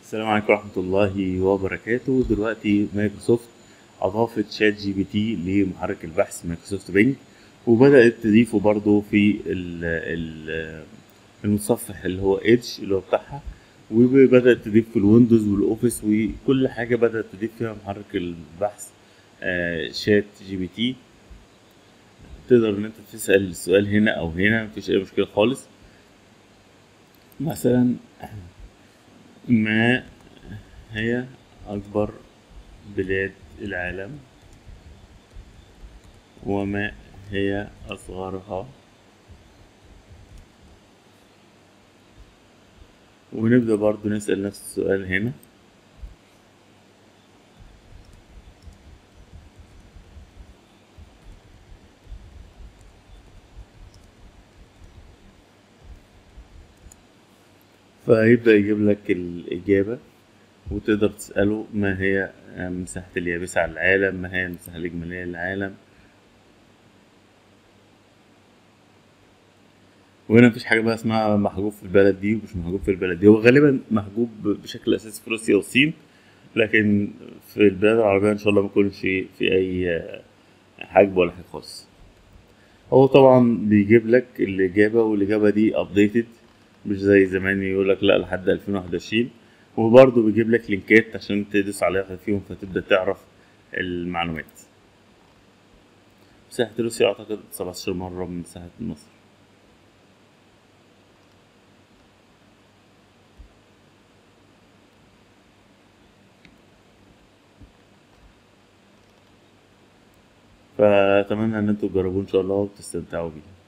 السلام عليكم ورحمة الله وبركاته دلوقتي مايكروسوفت أضافت شات جي بي تي لمحرك البحث مايكروسوفت بينج وبدأت تضيفه برضه في ال- ال- المتصفح اللي هو ايدج اللي هو بتاعها وبدأت تضيف في الويندوز والأوفيس وكل حاجة بدأت تضيف فيها محرك البحث آه، شات جي بي تي تقدر إن أنت تسأل السؤال هنا أو هنا مفيش أي مشكلة خالص مثلا ما هي أكبر بلاد العالم وما هي أصغرها ونبدأ برضو نسأل نفس السؤال هنا فيبدأ يجيب لك الإجابة وتقدر تسأله ما هي مساحة اليابسة على العالم ما هي المساحة الإجمالية للعالم وهنا مفيش حاجة بقى اسمها محجوب في البلد دي ومش محجوب في البلد دي هو غالبا محجوب بشكل أساسي في روسيا والصين لكن في البلاد العربية إن شاء الله ميكونش في أي حجب ولا حاجة خالص هو طبعا بيجيب لك الإجابة والإجابة دي أبديتد مش زي زمان يقول لك لا لحد 2021 وبرضه بيجيب لك لينكات عشان تدوس على واحد فيهم فتبدأ تعرف المعلومات مساحة روسيا أعتقد 17 مرة من مساحة مصر فأتمنى إن انتوا تجربوه إن شاء الله وتستمتعوا بيه